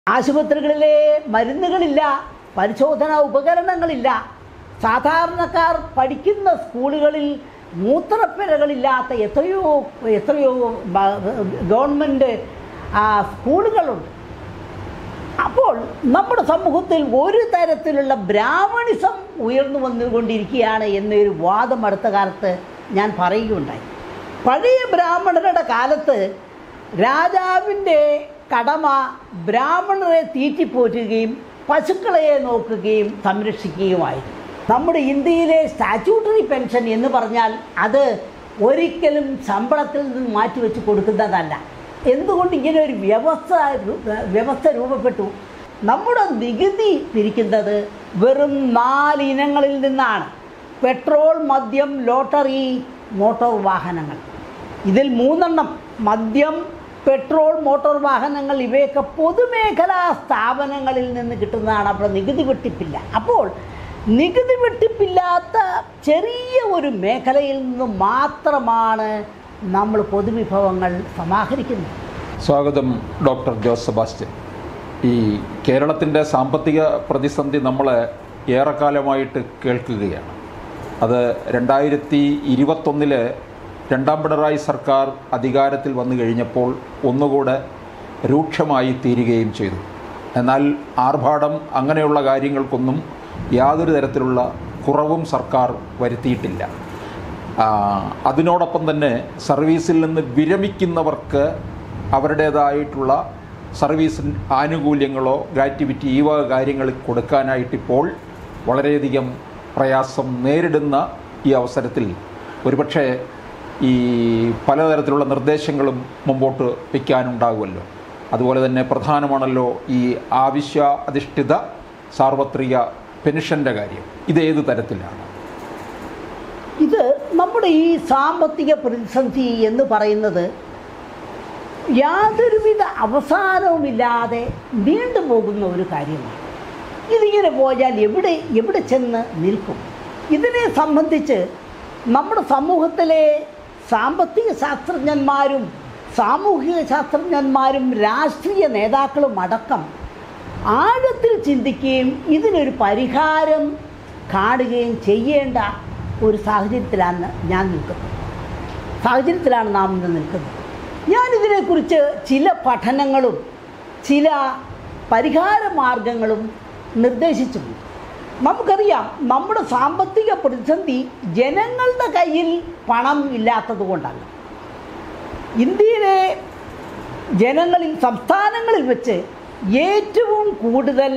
ആശുപത്രികളിലെ മരുന്നുകളില്ല പരിശോധനാ ഉപകരണങ്ങളില്ല സാധാരണക്കാർ പഠിക്കുന്ന സ്കൂളുകളിൽ മൂത്രപ്പിഴകളില്ലാത്ത എത്രയോ എത്രയോ ബ- ഗവൺമെൻറ് ആ, സ്കൂളുകളുണ്ട് അപ്പോൾ നമ്മുടെ സമൂഹത്തിൽ ഒരു തരത്തിലുള്ള ബ്രാഹ്മണിസം ഉയർന്നു വന്നുകൊണ്ടിരിക്കുകയാണ് എന്നൊരു വാദം അടുത്ത കാലത്ത് ഞാൻ പറയുകയുണ്ടായി പഴയ ബ്രാഹ്മണരുടെ കാലത്ത് രാജാവിൻ്റെ കടമ ബ്രാഹ്മണരെ തീറ്റിപ്പോറ്റുകയും പശുക്കളെ നോക്കുകയും സംരക്ഷിക്കുകയുമായിരുന്നു നമ്മുടെ ഇന്ത്യയിലെ സ്റ്റാറ്റ്യൂട്ടറി പെൻഷൻ എന്ന് പറഞ്ഞാൽ അത് ഒരിക്കലും ശമ്പളത്തിൽ നിന്ന് മാറ്റിവെച്ച് കൊടുക്കുന്നതല്ല എന്തുകൊണ്ട് ഇങ്ങനെ ഒരു വ്യവസ്ഥ രു- വ്യവസ്ഥ രൂപപ്പെട്ടു നമ്മുടെ നികുതി പിരിക്കുന്നത് വെറും നാല് ഇനങ്ങളിൽ നിന്നാണ് പെട്രോൾ മദ്യം ലോട്ടറി മോട്ടോർ വാഹനങ്ങൾ ഇതിൽ മൂന്നെണ്ണം മദ്യം പെട്രോൾ മോട്ടോർ വാഹനങ്ങൾ ഇവയൊക്കെ പൊതുമേഖലാ സ്ഥാപനങ്ങളിൽ നിന്ന് കിട്ടുന്നതാണ് അപ്പോൾ നികുതി വെട്ടിപ്പില്ല അപ്പോൾ നികുതി വെട്ടിപ്പില്ലാത്ത ചെറിയ ഒരു മേഖലയിൽ നിന്ന് മാത്രമാണ് നമ്മൾ പൊതുവിഭവങ്ങൾ സമാഹരിക്കുന്നത് സ്വാഗതം ഡോക്ടർ ജോസ് സെബാസ്റ്റ്യൻ ഈ കേരളത്തിൻ്റെ സാമ്പത്തിക പ്രതിസന്ധി നമ്മൾ ഏറെക്കാലമായിട്ട് കേൾക്കുകയാണ് അത് രണ്ടായിരത്തി ഇരുപത്തൊന്നില് രണ്ടാം പിണറായി സർക്കാർ അധികാരത്തിൽ വന്നു കഴിഞ്ഞപ്പോൾ ഒന്നുകൂടെ രൂക്ഷമായി തീരുകയും ചെയ്തു എന്നാൽ ആർഭാടം അങ്ങനെയുള്ള കാര്യങ്ങൾക്കൊന്നും യാതൊരു തരത്തിലുള്ള കുറവും സർക്കാർ വരുത്തിയിട്ടില്ല ആ, അതിനോടൊപ്പം തന്നെ സർവീസിൽ നിന്ന് വിരമിക്കുന്നവർക്ക് അവരുടേതായിട്ടുള്ള സർവീസ് ആനുകൂല്യങ്ങളോ ഗ്രാറ്റുവിറ്റി ഈ വക കാര്യങ്ങൾ കൊടുക്കാനായിട്ടിപ്പോൾ വളരെയധികം പ്രയാസം നേരിടുന്ന ഈ അവസരത്തിൽ ഒരുപക്ഷെ ഈ പലതരത്തിലുള്ള നിർദ്ദേശങ്ങളും മുമ്പോട്ട് വയ്ക്കാനുണ്ടാകുമല്ലോ അതുപോലെ തന്നെ പ്രധാനമാണല്ലോ ഈ ആവശ്യ അധിഷ്ഠിത സാർവത്രിക പെൻഷൻ്റെ കാര്യം ഇത് ഏത് തരത്തിലാണ് ഇത് നമ്മുടെ ഈ സാമ്പത്തിക പ്രതിസന്ധി എന്ന് പറയുന്നത് യാതൊരുവിധ അവസാനവുമില്ലാതെ നീണ്ടുപോകുന്ന ഒരു കാര്യമാണ് ഇതിങ്ങനെ പോയാൽ എവിടെ എവിടെ ചെന്ന് നിൽക്കും ഇതിനെ സംബന്ധിച്ച് നമ്മുടെ സമൂഹത്തിലെ സാമ്പത്തിക ശാസ്ത്രജ്ഞന്മാരും സാമൂഹിക ശാസ്ത്രജ്ഞന്മാരും രാഷ്ട്രീയ നേതാക്കളും അടക്കം ആഴത്തിൽ ചിന്തിക്കുകയും ഇതിനൊരു പരിഹാരം കാണുകയും ചെയ്യേണ്ട ഒരു സാഹചര്യത്തിലാണ് ഞാൻ നിൽക്കുന്നത് സാഹചര്യത്തിലാണ് നാം ഇന്ന് നിൽക്കുന്നത് ഞാനിതിനെക്കുറിച്ച് ചില പഠനങ്ങളും ചില പരിഹാര മാർഗങ്ങളും നിർദ്ദേശിച്ചിട്ടുണ്ട് നമുക്കറിയാം നമ്മുടെ സാമ്പത്തിക പ്രതിസന്ധി ജനങ്ങളുടെ കയ്യിൽ പണം ഇല്ലാത്തത് കൊണ്ടല്ല ഇന്ത്യയിലെ ജനങ്ങളിൽ സംസ്ഥാനങ്ങളിൽ വെച്ച് ഏറ്റവും കൂടുതൽ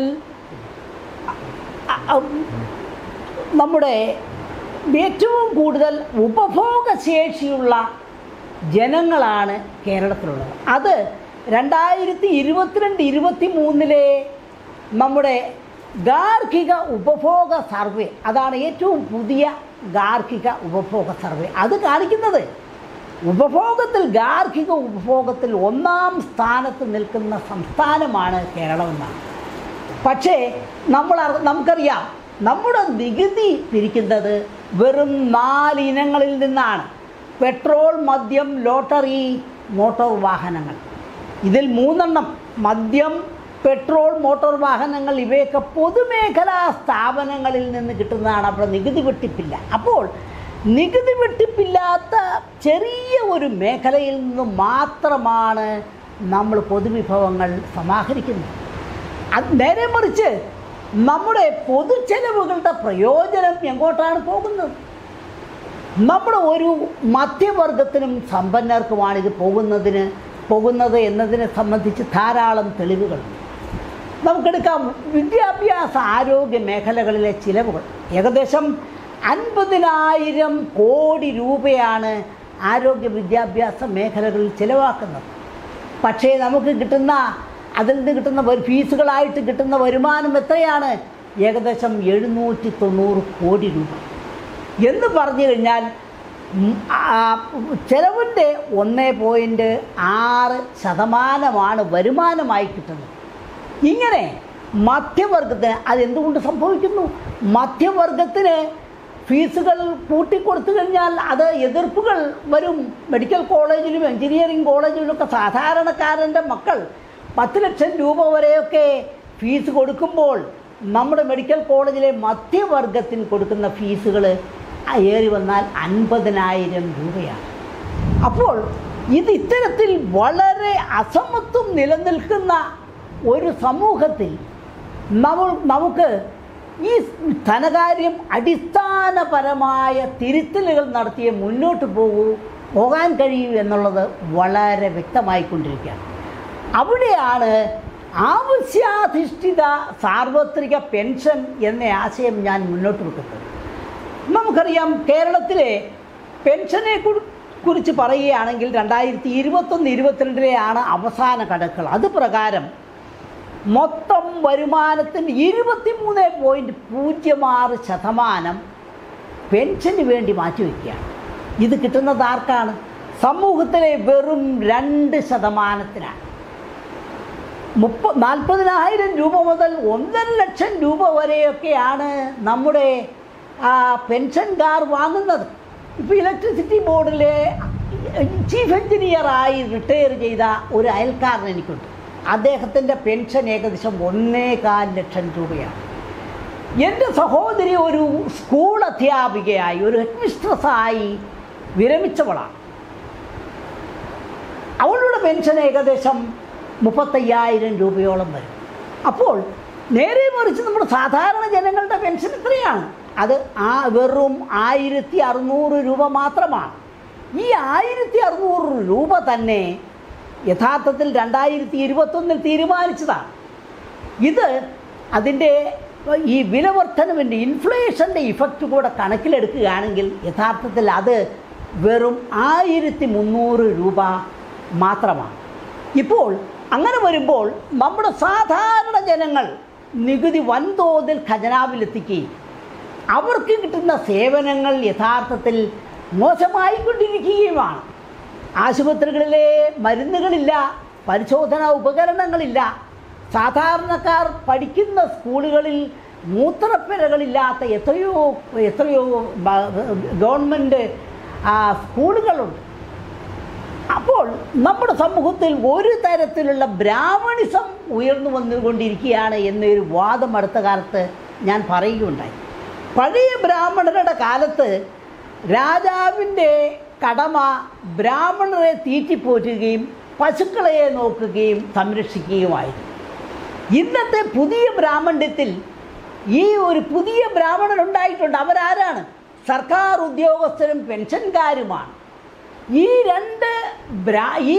അ- അ- നമ്മുടെ ഏറ്റവും കൂടുതൽ ഉപഭോഗശേഷിയുള്ള ജനങ്ങളാണ് കേരളത്തിലുള്ളത് അത് രണ്ടായിരത്തി ഇരുപത്തിരണ്ട് ഇരുപത്തി മൂന്നിലെ നമ്മുടെ ഗാർഹിക ഉപഭോഗ സർവേ അതാണ് ഏറ്റവും പുതിയ ഗാർഹിക ഉപഭോഗ സർവേ അത് കാണിക്കുന്നത് ഉപഭോഗത്തിൽ ഗാർഹിക ഉപഭോഗത്തിൽ ഒന്നാം സ്ഥാനത്ത് നിൽക്കുന്ന സംസ്ഥാനമാണ് കേരളമെന്നാണ് പക്ഷേ നമ്മൾ അറി- നമുക്കറിയാം നമ്മുടെ നികുതി പിരിക്കുന്നത് വെറും നാല് ഇനങ്ങളിൽ നിന്നാണ് പെട്രോൾ മദ്യം ലോട്ടറി മോട്ടോർ വാഹനങ്ങൾ ഇതിൽ മൂന്നെണ്ണം മദ്യം പെട്രോൾ മോട്ടോർ വാഹനങ്ങൾ ഇവയൊക്കെ പൊതുമേഖലാ സ്ഥാപനങ്ങളിൽ നിന്ന് കിട്ടുന്നതാണ് അപ്പോൾ നികുതി വെട്ടിപ്പില്ല അപ്പോൾ നികുതി വെട്ടിപ്പില്ലാത്ത ചെറിയ ഒരു മേഖലയിൽ നിന്ന് മാത്രമാണ് നമ്മൾ പൊതുവിഭവങ്ങൾ സമാഹരിക്കുന്നത് അത് നേരെ മറിച്ച് നമ്മുടെ പൊതുച്ചെലവുകളുടെ പ്രയോജനം എങ്ങോട്ടാണ് പോകുന്നത് നമ്മുടെ ഒരു മധ്യവർഗത്തിനും സമ്പന്നർക്കുമാണ് ഇത് പോകുന്നതിന് പോകുന്നത് എന്നതിനെ സംബന്ധിച്ച് ധാരാളം തെളിവുകളുണ്ട് നമുക്കെടുക്കാം വിദ്യാഭ്യാസ ആരോഗ്യ മേഖലകളിലെ ചിലവുകൾ ഏകദേശം അൻപതിനായിരം കോടി രൂപയാണ് ആരോഗ്യ വിദ്യാഭ്യാസ മേഖലകളിൽ ചിലവാക്കുന്നത് പക്ഷേ നമുക്ക് കിട്ടുന്ന അതിൽ നിന്ന് കിട്ടുന്ന വരു- ഫീസുകളായിട്ട് കിട്ടുന്ന വരുമാനം എത്രയാണ് ഏകദേശം എഴുന്നൂറ്റി തൊണ്ണൂറ് കോടി രൂപ എന്ന് പറഞ്ഞു കഴിഞ്ഞാൽ ഉം, ആ, ചെലവിൻ്റെ ഒന്ന് പോയിൻറ്റ് ആറ് ശതമാനമാണ് വരുമാനമായി കിട്ടുന്നത് ഇങ്ങനെ മധ്യവർഗത്തിന് അതെന്തുകൊണ്ട് സംഭവിക്കുന്നു മധ്യവർഗത്തിന് ഫീസുകൾ കൂട്ടിക്കൊടുത്തു കഴിഞ്ഞാൽ അത് എതിർപ്പുകൾ വരും മെഡിക്കൽ കോളേജിലും എഞ്ചിനീയറിംഗ് കോളേജിലുമൊക്കെ സാധാരണക്കാരൻ്റെ മക്കൾ പത്ത് ലക്ഷം രൂപ വരെയൊക്കെ ഫീസ് കൊടുക്കുമ്പോൾ നമ്മുടെ മെഡിക്കൽ കോളേജിലെ മധ്യവർഗത്തിന് കൊടുക്കുന്ന ഫീസുകൾ ഏറി വന്നാൽ അൻപതിനായിരം രൂപയാണ് അപ്പോൾ ഇത് ഇത്തരത്തിൽ വളരെ അസമത്വം നിലനിൽക്കുന്ന ഒരു സമൂഹത്തിൽ നമ്മൾ നമുക്ക് ഈ ധനകാര്യം അടിസ്ഥാനപരമായ തിരുത്തലുകൾ നടത്തിയേ മുന്നോട്ട് പോകൂ പോകാൻ കഴിയൂ എന്നുള്ളത് വളരെ വ്യക്തമായിക്കൊണ്ടിരിക്കുകയാണ് അവിടെയാണ് ആവശ്യാധിഷ്ഠിത സാർവത്രിക പെൻഷൻ എന്ന ആശയം ഞാൻ മുന്നോട്ട് വെക്കുന്നത് നമുക്കറിയാം കേരളത്തിലെ പെൻഷനെ കുറി- കുറിച്ച് പറയുകയാണെങ്കിൽ രണ്ടായിരത്തി ഇരുപത്തൊന്ന് ഇരുപത്തിരണ്ടിലെയാണ് അവസാന കണക്കുകൾ അത് പ്രകാരം മൊത്തം വരുമാനത്തിൻ്റെ ഇരുപത്തിമൂന്ന് പോയിൻറ്റ് പൂജ്യം ആറ് ശതമാനം പെൻഷന് വേണ്ടി മാറ്റിവെക്കുകയാണ് ഇത് കിട്ടുന്നത് ആർക്കാണ് സമൂഹത്തിലെ വെറും രണ്ട് ശതമാനത്തിനാണ് മുപ്പ നാൽപ്പതിനായിരം രൂപ മുതൽ ഒന്നര ലക്ഷം രൂപ വരെയൊക്കെയാണ് നമ്മുടെ ആ, പെൻഷൻകാർ വാങ്ങുന്നത് ഇപ്പോൾ ഇലക്ട്രിസിറ്റി ബോർഡിലെ ചീഫ് എഞ്ചിനീയറായി റിട്ടയർ ചെയ്ത ഒരു അയൽക്കാരൻ എനിക്കുണ്ട് അദ്ദേഹത്തിൻ്റെ പെൻഷൻ ഏകദേശം ഒന്നേകാൽ ലക്ഷം രൂപയാണ് എൻ്റെ സഹോദരി ഒരു സ്കൂൾ അധ്യാപികയായി ഒരു ഹെഡ് മിസ്ട്രസ്സായി വിരമിച്ചവളാണ് അവളുടെ പെൻഷൻ ഏകദേശം മുപ്പത്തയ്യായിരം രൂപയോളം വരും അപ്പോൾ നേരെ മറിച്ച് നമ്മുടെ സാധാരണ ജനങ്ങളുടെ പെൻഷൻ എത്രയാണ് അത് ആ വെറും ആയിരത്തി അറുന്നൂറ് രൂപ മാത്രമാണ് ഈ ആയിരത്തി അറുന്നൂറ് രൂപ തന്നെ യഥാർത്ഥത്തിൽ രണ്ടായിരത്തി ഇരുപത്തൊന്നിൽ തീരുമാനിച്ചതാണ് ഇത് അതിൻ്റെ ഈ വിലവർദ്ധനവിൻ്റെ ഇൻഫ്ലേഷൻ്റെ ഇഫക്റ്റ് കൂടെ കണക്കിലെടുക്കുകയാണെങ്കിൽ യഥാർത്ഥത്തിൽ അത് വെറും ആയിരത്തി മുന്നൂറ് രൂപ മാത്രമാണ് ഇപ്പോൾ അങ്ങനെ വരുമ്പോൾ നമ്മുടെ സാധാരണ ജനങ്ങൾ നികുതി വൻതോതിൽ ഖജനാവിലെത്തിക്കുകയും അവർക്ക് കിട്ടുന്ന സേവനങ്ങൾ യഥാർത്ഥത്തിൽ മോശമായിക്കൊണ്ടിരിക്കുകയുമാണ് ആശുപത്രികളിലെ മരുന്നുകളില്ല പരിശോധനാ ഉപകരണങ്ങളില്ല സാധാരണക്കാർ പഠിക്കുന്ന സ്കൂളുകളിൽ മൂത്രപ്പുരകളില്ലാത്ത എത്രയോ എത്രയോ ബ- ഗവൺമെൻറ് ആ, സ്കൂളുകളുണ്ട് അപ്പോൾ നമ്മുടെ സമൂഹത്തിൽ ഒരു തരത്തിലുള്ള ബ്രാഹ്മണിസം ഉയർന്നു വന്നുകൊണ്ടിരിക്കുകയാണ് എന്നൊരു വാദം അടുത്ത കാലത്ത് ഞാൻ പറയുകയുണ്ടായി പഴയ ബ്രാഹ്മണരുടെ കാലത്ത് രാജാവിൻ്റെ കടമ ബ്രാഹ്മണരെ തീറ്റിപ്പോറ്റുകയും പശുക്കളെ നോക്കുകയും സംരക്ഷിക്കുകയുമായിരുന്നു ഇന്നത്തെ പുതിയ ബ്രാഹ്മണ്യത്തിൽ ഈ ഒരു പുതിയ ബ്രാഹ്മണൻ ഉണ്ടായിട്ടുണ്ട് അവരാരാണ് സർക്കാർ ഉദ്യോഗസ്ഥരും പെൻഷൻകാരുമാണ് ഈ രണ്ട് ബ്രാ ഈ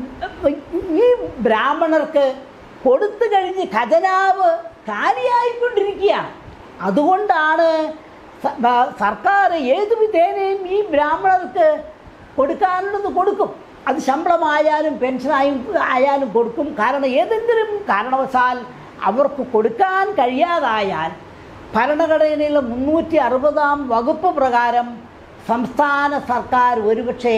ഈ ബ്രാഹ്മണർക്ക് കൊടുത്തു കഴിഞ്ഞ് ഖജനാവ് കാലിയായിക്കൊണ്ടിരിക്കുകയാണ് അതുകൊണ്ടാണ് സ- ബ- സർക്കാർ ഏതു വിധേനയും ഈ ബ്രാഹ്മണർക്ക് കൊടുക്കാനുള്ളത് കൊടുക്കും അത് ശമ്പളമായാലും പെൻഷനായും ആയാലും കൊടുക്കും കാരണം ഏതെങ്കിലും കാരണവശാൽ അവർക്ക് കൊടുക്കാൻ കഴിയാതായാൽ ഭരണഘടനയിലെ മുന്നൂറ്റി അറുപതാം വകുപ്പ് പ്രകാരം സംസ്ഥാന സർക്കാർ ഒരുപക്ഷെ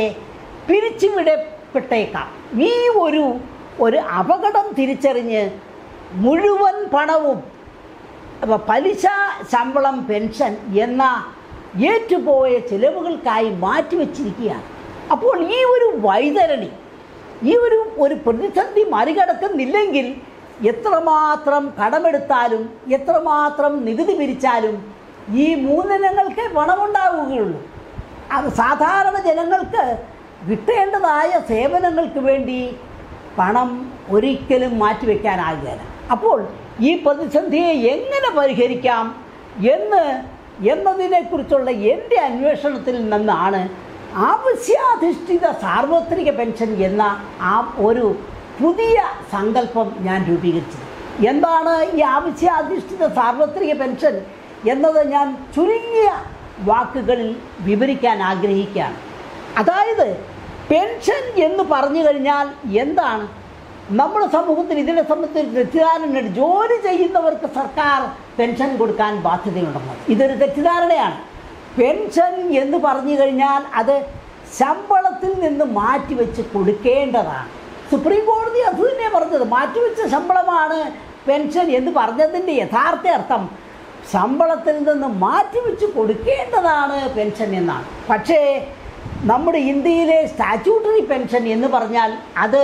പിരിച്ചുവിടപ്പെട്ടേക്കാം ഈ ഒരു ഒരു അപകടം തിരിച്ചറിഞ്ഞ് മുഴുവൻ പണവും അപ്പൊ പലിശ ശമ്പളം പെൻഷൻ എന്ന ഏറ്റുപോയ ചിലവുകൾക്കായി മാറ്റിവെച്ചിരിക്കുകയാണ് അപ്പോൾ ഈ ഒരു വൈതരണി ഈ ഒരു ഒരു പ്രതിസന്ധി മറികടക്കുന്നില്ലെങ്കിൽ എത്രമാത്രം കടമെടുത്താലും എത്രമാത്രം നികുതി പിരിച്ചാലും ഈ മൂന്നിനങ്ങൾക്ക് പണമുണ്ടാവുകയുള്ളൂ അത് സാധാരണ ജനങ്ങൾക്ക് കിട്ടേണ്ടതായ സേവനങ്ങൾക്ക് വേണ്ടി പണം ഒരിക്കലും മാറ്റിവെക്കാനാകുകയില്ല അപ്പോൾ ഈ പ്രതിസന്ധിയെ എങ്ങനെ പരിഹരിക്കാം എന്ന് എന്നതിനെക്കുറിച്ചുള്ള എൻ്റെ അന്വേഷണത്തിൽ നിന്നാണ് ആവശ്യാധിഷ്ഠിത സാർവത്രിക പെൻഷൻ എന്ന ആ ഒരു പുതിയ സങ്കല്പം ഞാൻ രൂപീകരിച്ചത് എന്താണ് ഈ ആവശ്യാധിഷ്ഠിത സാർവത്രിക പെൻഷൻ എന്നത് ഞാൻ ചുരുങ്ങിയ വാക്കുകളിൽ വിവരിക്കാൻ ആഗ്രഹിക്കുകയാണ് അതായത് പെൻഷൻ എന്ന് പറഞ്ഞു കഴിഞ്ഞാൽ എന്താണ് നമ്മുടെ സമൂഹത്തിൽ ഇതിനെ സംബന്ധിച്ച് തെറ്റിദ്ധാരണയുണ്ട് ജോലി ചെയ്യുന്നവർക്ക് സർക്കാർ പെൻഷൻ കൊടുക്കാൻ ബാധ്യതയുണ്ടെന്ന് ഇതൊരു തെറ്റിദ്ധാരണയാണ് പെൻഷൻ എന്ന് പറഞ്ഞു കഴിഞ്ഞാൽ അത് ശമ്പളത്തിൽ നിന്ന് മാറ്റിവെച്ച് കൊടുക്കേണ്ടതാണ് സുപ്രീം കോടതി അത് തന്നെ പറഞ്ഞത് മാറ്റിവെച്ച ശമ്പളമാണ് പെൻഷൻ എന്ന് പറഞ്ഞതിൻ്റെ യഥാർത്ഥ അർത്ഥം ശമ്പളത്തിൽ നിന്ന് മാറ്റിവെച്ച് കൊടുക്കേണ്ടതാണ് പെൻഷൻ എന്നാണ് പക്ഷേ നമ്മുടെ ഇന്ത്യയിലെ സ്റ്റാറ്റ്യൂട്ടറി പെൻഷൻ എന്ന് പറഞ്ഞാൽ അത്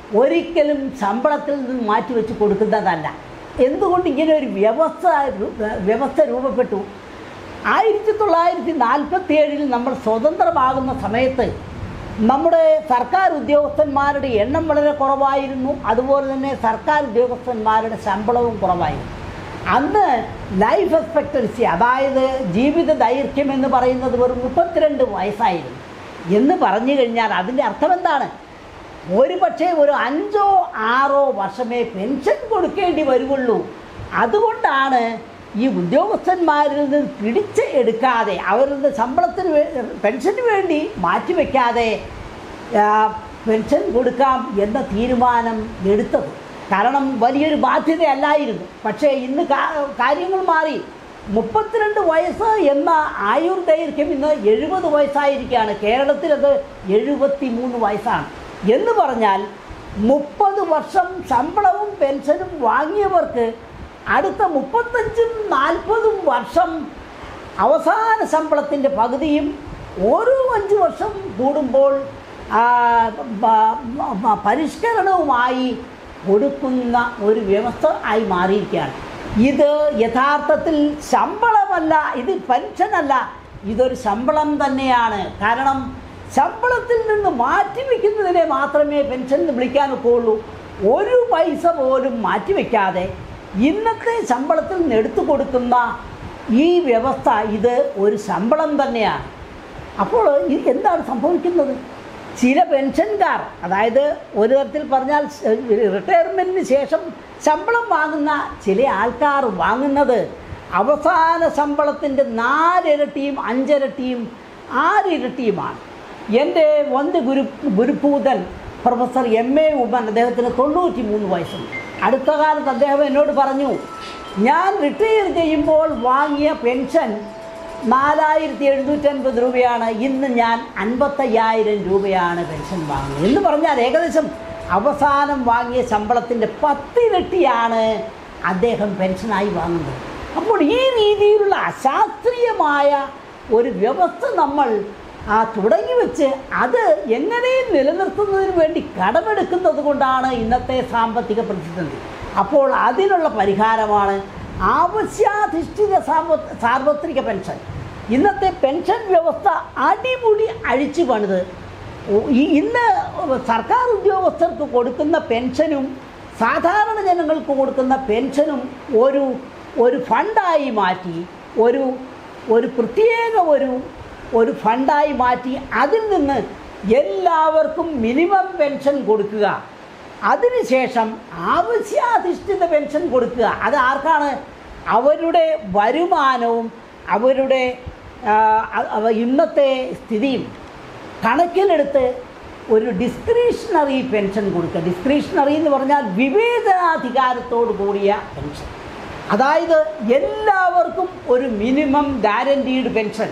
ഒരിക്കലും ശമ്പളത്തിൽ നിന്ന് മാറ്റിവെച്ച് കൊടുക്കുന്നതല്ല എന്തുകൊണ്ട് ഇങ്ങനെ ഒരു വ്യവസ്ഥ രു- വ്യവസ്ഥ രൂപപ്പെട്ടു ആയിരത്തി തൊള്ളായിരത്തി നാൽപ്പത്തി ഏഴിൽ നമ്മൾ സ്വതന്ത്രമാകുന്ന സമയത്ത് നമ്മുടെ സർക്കാർ ഉദ്യോഗസ്ഥന്മാരുടെ എണ്ണം വളരെ കുറവായിരുന്നു അതുപോലെ തന്നെ സർക്കാർ ഉദ്യോഗസ്ഥന്മാരുടെ ശമ്പളവും കുറവായിരുന്നു അന്ന് ലൈഫ് എക്സ്പെക്ടൻസി അതായത് ജീവിത ദൈർഘ്യം എന്ന് പറയുന്നത് വെറും മുപ്പത്തിരണ്ട് വയസ്സായിരുന്നു എന്ന് പറഞ്ഞു കഴിഞ്ഞാൽ അതിൻ്റെ അർത്ഥം എന്താണ് ഒരു പക്ഷേ ഒരു അഞ്ചോ ആറോ വർഷമേ പെൻഷൻ കൊടുക്കേണ്ടി വരുള്ളൂ അതുകൊണ്ടാണ് ഈ ഉദ്യോഗസ്ഥന്മാരിൽ നിന്ന് പിടിച്ച് എടുക്കാതെ അവരിൽ നിന്ന് ശമ്പളത്തിന് വേ- പെൻഷന് വേണ്ടി മാറ്റിവെക്കാതെ ആ, പെൻഷൻ കൊടുക്കാം എന്ന തീരുമാനം എടുത്തത് കാരണം വലിയൊരു ബാധ്യതയല്ലായിരുന്നു പക്ഷേ ഇന്ന് കാ- കാര്യങ്ങൾ മാറി മുപ്പത്തിരണ്ട് വയസ്സ് എന്ന ആയുർ ദൈർഘ്യം ഇന്ന് എഴുപത് വയസ്സായിരിക്കുകയാണ് കേരളത്തിൽ അത് എഴുപത്തി മൂന്ന് വയസ്സാണ് എന്ന് പറഞ്ഞാൽ മുപ്പത് വർഷം ശമ്പളവും പെൻഷനും വാങ്ങിയവർക്ക് അടുത്ത മുപ്പത്തഞ്ചും നാൽപ്പതും വർഷം അവസാന ശമ്പളത്തിൻ്റെ പകുതിയും ഓരോ അഞ്ച് വർഷം കൂടുമ്പോൾ ആ, ബ- ബ- പരിഷ്കരണവുമായി കൊടുക്കുന്ന ഒരു വ്യവസ്ഥ ആയി മാറിയിരിക്കുകയാണ് ഇത് യഥാർത്ഥത്തിൽ ശമ്പളമല്ല ഇത് പെൻഷനല്ല ഇതൊരു ശമ്പളം തന്നെയാണ് കാരണം ശമ്പളത്തിൽ നിന്ന് മാറ്റിവെക്കുന്നതിനെ മാത്രമേ പെൻഷൻ എന്ന് വിളിക്കാൻ ഒക്കുള്ളൂ ഒരു പൈസ പോലും മാറ്റിവെക്കാതെ ഇന്നത്തെ ശമ്പളത്തിൽ നിന്ന് എടുത്തു കൊടുക്കുന്ന ഈ വ്യവസ്ഥ ഇത് ഒരു ശമ്പളം തന്നെയാണ് അപ്പോൾ ഈ എന്താണ് സംഭവിക്കുന്നത് ചില പെൻഷൻകാർ അതായത് ഒരു തരത്തിൽ പറഞ്ഞാൽ റിട്ടയർമെൻറ്റിന് ശേഷം ശമ്പളം വാങ്ങുന്ന ചില ആൾക്കാർ വാങ്ങുന്നത് അവസാന ശമ്പളത്തിൻ്റെ നാലിരട്ടിയും അഞ്ചിരട്ടിയും ആറിരട്ടിയുമാണ് എൻ്റെ ഒന്ന് ഗുരു ഗുരുഭൂതൻ പ്രൊഫസർ എം എ ഉമ്മൻ അദ്ദേഹത്തിന് തൊണ്ണൂറ്റി മൂന്ന് വയസ്സുണ്ട് അടുത്ത കാലത്ത് അദ്ദേഹം എന്നോട് പറഞ്ഞു ഞാൻ റിട്ടയർ ചെയ്യുമ്പോൾ വാങ്ങിയ പെൻഷൻ നാലായിരത്തി എഴുന്നൂറ്റൻപത് രൂപയാണ് ഇന്ന് ഞാൻ അൻപത്തയ്യായിരം രൂപയാണ് പെൻഷൻ വാങ്ങുന്നത് എന്ന് പറഞ്ഞാൽ ഏകദേശം അവസാനം വാങ്ങിയ ശമ്പളത്തിൻ്റെ പത്തിരട്ടിയാണ് അദ്ദേഹം പെൻഷനായി വാങ്ങുന്നത് അപ്പോൾ ഈ രീതിയിലുള്ള അശാസ്ത്രീയമായ ഒരു വ്യവസ്ഥ നമ്മൾ ആ തുടങ്ങി വെച്ച് അത് എങ്ങനെയും നിലനിർത്തുന്നതിന് വേണ്ടി കടമെടുക്കുന്നത് കൊണ്ടാണ് ഇന്നത്തെ സാമ്പത്തിക പ്രതിസന്ധി അപ്പോൾ അതിനുള്ള പരിഹാരമാണ് ആവശ്യാധിഷ്ഠിത സാമ്പ സാർവത്രിക പെൻഷൻ ഇന്നത്തെ പെൻഷൻ വ്യവസ്ഥ അടിമുടി അഴിച്ചു പണിത് ഓ- ഈ ഇന്ന് സർക്കാർ ഉദ്യോഗസ്ഥർക്ക് കൊടുക്കുന്ന പെൻഷനും സാധാരണ ജനങ്ങൾക്ക് കൊടുക്കുന്ന പെൻഷനും ഒരു ഒരു ഫണ്ടായി മാറ്റി ഒരു ഒരു പ്രത്യേക ഒരു ഒരു ഫണ്ടായി മാറ്റി അതിൽ നിന്ന് എല്ലാവർക്കും മിനിമം പെൻഷൻ കൊടുക്കുക അതിനുശേഷം ആവശ്യാധിഷ്ഠിത പെൻഷൻ കൊടുക്കുക അത് ആർക്കാണ് അവരുടെ വരുമാനവും അവരുടെ ആ, അ- അവ ഇന്നത്തെ സ്ഥിതിയും കണക്കിലെടുത്ത് ഒരു ഡിസ്ക്രിഷണറി പെൻഷൻ കൊടുക്കുക ഡിസ്ക്രിഷണറി എന്ന് പറഞ്ഞാൽ വിവേചനാധികാരത്തോട് കൂടിയ പെൻഷൻ അതായത് എല്ലാവർക്കും ഒരു മിനിമം ഗ്യാരണ്ടീഡ് പെൻഷൻ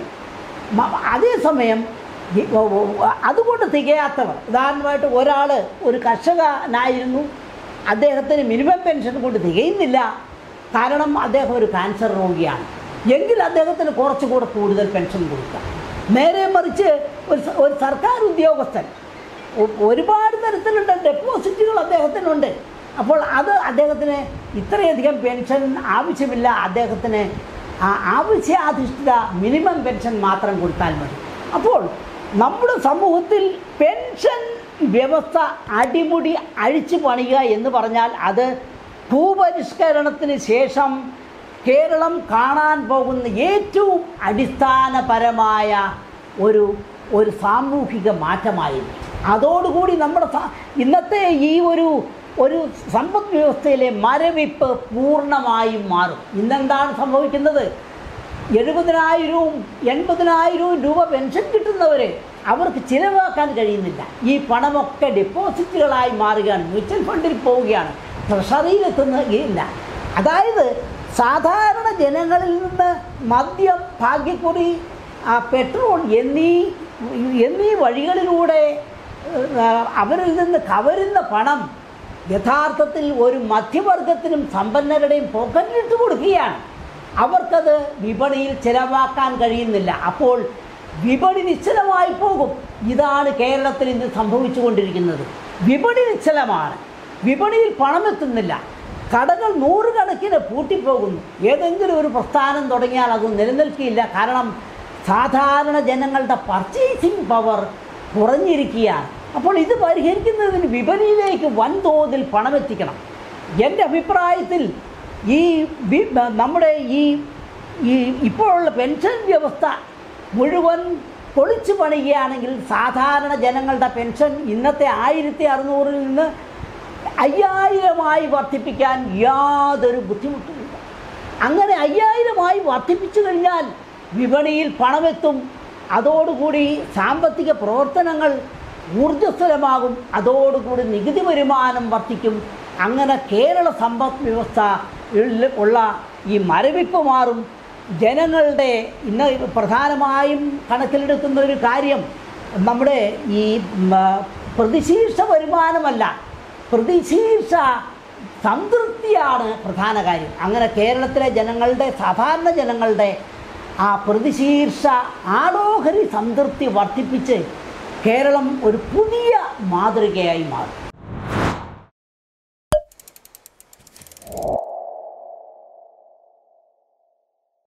മ- അതേസമയം ഈ- ഒ- ഒ- അതുകൊണ്ട് തികയാത്തവർ ഉദാഹരണമായിട്ട് ഒരാൾ ഒരു കർഷകനായിരുന്നു അദ്ദേഹത്തിന് മിനിമം പെൻഷൻ കൊണ്ട് തികയുന്നില്ല കാരണം അദ്ദേഹം ഒരു ക്യാൻസർ രോഗിയാണ് എങ്കിൽ അദ്ദേഹത്തിന് കുറച്ചുകൂടെ കൂടുതൽ പെൻഷൻ കൊടുക്കാം നേരെ മറിച്ച് ഒരു സ- ഒരു സർക്കാർ ഉദ്യോഗസ്ഥൻ ഒ- ഒരുപാട് തരത്തിലുള്ള ഡെപ്പോസിറ്റുകൾ അദ്ദേഹത്തിനുണ്ട് അപ്പോൾ അത് അദ്ദേഹത്തിന് ഇത്രയധികം പെൻഷൻ ആവശ്യമില്ല അദ്ദേഹത്തിന് ആ ആവശ്യാധിഷ്ഠിത മിനിമം പെൻഷൻ മാത്രം കൊടുത്താൽ മതി അപ്പോൾ നമ്മുടെ സമൂഹത്തിൽ പെൻഷൻ വ്യവസ്ഥ അടിമുടി അഴിച്ചു പണിയുക എന്ന് പറഞ്ഞാൽ അത് ഭൂപരിഷ്കരണത്തിന് ശേഷം കേരളം കാണാൻ പോകുന്ന ഏറ്റവും അടിസ്ഥാനപരമായ ഒരു ഒരു സാമൂഹിക മാറ്റമായിരുന്നു അതോടുകൂടി നമ്മുടെ സ- ഇന്നത്തെ ഈ ഒരു ഒരു സമ്പദ് വ്യവസ്ഥയിലെ മരവിപ്പ് പൂർണ്ണമായും മാറും ഇന്നെന്താണ് സംഭവിക്കുന്നത് എഴുപതിനായിരവും എൺപതിനായിരവും രൂപ പെൻഷൻ കിട്ടുന്നവർ അവർക്ക് ചിലവാക്കാൻ കഴിയുന്നില്ല ഈ പണമൊക്കെ ഡെപ്പോസിറ്റുകളായി മാറുകയാണ് മ്യൂച്വൽ ഫണ്ടിൽ പോവുകയാണ് ട്രഷറിയിലെത്തുന്നില്ല അതായത് സാധാരണ ജനങ്ങളിൽ നിന്ന് മദ്യം ഭാഗ്യക്കുറി ആ, പെട്രോൾ എന്നീ എന്നീ വഴികളിലൂടെ ആ, അവരിൽ നിന്ന് കവരുന്ന പണം യഥാർത്ഥത്തിൽ ഒരു മധ്യവർഗത്തിനും സമ്പന്നരുടെയും പോക്കറ്റിലിട്ട് കൊടുക്കുകയാണ് അവർക്കത് വിപണിയിൽ ചിലവാക്കാൻ കഴിയുന്നില്ല അപ്പോൾ വിപണി നിശ്ചലമായി പോകും ഇതാണ് കേരളത്തിൽ ഇന്ന് സംഭവിച്ചുകൊണ്ടിരിക്കുന്നത് വിപണി നിശ്ചലമാണ് വിപണിയിൽ പണമെത്തുന്നില്ല കടകൾ നൂറുകണക്കിന് പൂട്ടിപ്പോകുന്നു ഏതെങ്കിലും ഒരു പ്രസ്ഥാനം തുടങ്ങിയാൽ അത് നിലനിൽക്കില്ല കാരണം സാധാരണ ജനങ്ങളുടെ പർച്ചേസിംഗ് പവർ കുറഞ്ഞിരിക്കുകയാണ് അപ്പോൾ ഇത് പരിഹരിക്കുന്നതിന് വിപണിയിലേക്ക് വൻതോതിൽ പണമെത്തിക്കണം എൻ്റെ അഭിപ്രായത്തിൽ ഈ വി- നമ്മുടെ ഈ ഈ ഇപ്പോഴുള്ള പെൻഷൻ വ്യവസ്ഥ മുഴുവൻ പൊളിച്ചു പണിയുകയാണെങ്കിൽ സാധാരണ ജനങ്ങളുടെ പെൻഷൻ ഇന്നത്തെ ആയിരത്തി അറുന്നൂറിൽ നിന്ന് അയ്യായിരമായി വർദ്ധിപ്പിക്കാൻ യാതൊരു ബുദ്ധിമുട്ടുമില്ല അങ്ങനെ അയ്യായിരമായി വർദ്ധിപ്പിച്ചു കഴിഞ്ഞാൽ വിപണിയിൽ പണമെത്തും അതോടുകൂടി സാമ്പത്തിക പ്രവർത്തനങ്ങൾ ഊർജ്ജസ്വലമാകും അതോടുകൂടി നികുതി വരുമാനം വർദ്ധിക്കും അങ്ങനെ കേരള സമ്പദ് വ്യവസ്ഥ ഉള്ള ഈ മരവിപ്പ് മാറും ജനങ്ങളുടെ ഇന്ന് പ്രധാനമായും കണക്കിലെടുക്കുന്ന ഒരു കാര്യം നമ്മുടെ ഈ ഉം, പ്രതിശീർഷ വരുമാനമല്ല പ്രതിശീർഷ സംതൃപ്തിയാണ് പ്രധാന കാര്യം അങ്ങനെ കേരളത്തിലെ ജനങ്ങളുടെ സാധാരണ ജനങ്ങളുടെ ആ പ്രതിശീർഷ ആടോഹരി സംതൃപ്തി വർദ്ധിപ്പിച്ച് കേരളം ഒരു പുതിയ മാതൃകയായി മാറും